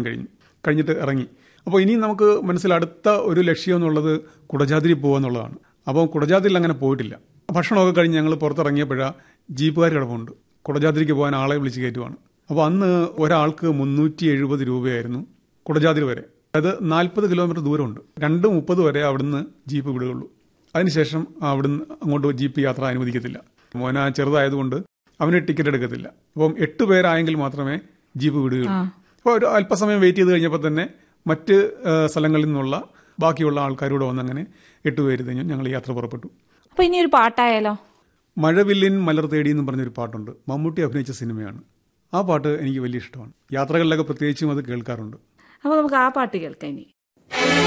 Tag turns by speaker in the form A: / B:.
A: കഴിഞ്ഞു കഴിഞ്ഞിട്ട് ഇറങ്ങി അപ്പോൾ ഇനി നമുക്ക് മനസ്സിൽ അടുത്ത ഒരു ലക്ഷ്യം എന്നുള്ളത് കുടജാതിരി പോകുക എന്നുള്ളതാണ് അപ്പോൾ കുടജാതിരിയിൽ അങ്ങനെ പോയിട്ടില്ല ഭക്ഷണമൊക്കെ കഴിഞ്ഞ് ഞങ്ങൾ പുറത്തിറങ്ങിയപ്പോഴാണ് ജീപ്പുകാർ കിടപ്പുണ്ട് കുടജാതിരിക്ക് പോകാൻ ആളെ വിളിച്ച് കയറ്റുവാണ് അപ്പോൾ അന്ന് ഒരാൾക്ക് മുന്നൂറ്റി എഴുപത് രൂപയായിരുന്നു കുടജാതിരി വരെ അതായത് നാൽപ്പത് കിലോമീറ്റർ ദൂരമുണ്ട് രണ്ട് മുപ്പത് വരെ അവിടുന്ന് ജീപ്പ് വിടുകയുള്ളൂ അതിനുശേഷം അവിടുന്ന് അങ്ങോട്ട് ജീപ്പ് യാത്ര അനുവദിക്കത്തില്ല മോന ചെറുതായതുകൊണ്ട് അവന് ടിക്കറ്റ് എടുക്കത്തില്ല അപ്പം എട്ട് പേരായെങ്കിൽ മാത്രമേ ജീപ്പ് വിടുകയുള്ളൂ അപ്പോൾ ഒരു അല്പസമയം വെയിറ്റ് ചെയ്ത് കഴിഞ്ഞപ്പോൾ തന്നെ മറ്റ് ആ, സ്ഥലങ്ങളിൽ നിന്നുള്ള ബാക്കിയുള്ള ആൾക്കാരോട് വന്നങ്ങനെ എട്ട് പേര് കഴിഞ്ഞു ഞങ്ങൾ യാത്ര പുറപ്പെട്ടു
B: അപ്പൊ ഇനി ഒരു പാട്ടായാലോ
A: മഴവില്ലിൻ മലർ തേടി എന്ന് പറഞ്ഞൊരു പാട്ടുണ്ട് മമ്മൂട്ടി അഭിനയിച്ച സിനിമയാണ് ആ പാട്ട് എനിക്ക് വലിയ ഇഷ്ടമാണ് യാത്രകളിലൊക്കെ പ്രത്യേകിച്ചും അത് കേൾക്കാറുണ്ട്
B: അപ്പൊ നമുക്ക് ആ പാട്ട് കേൾക്കാം ഇനി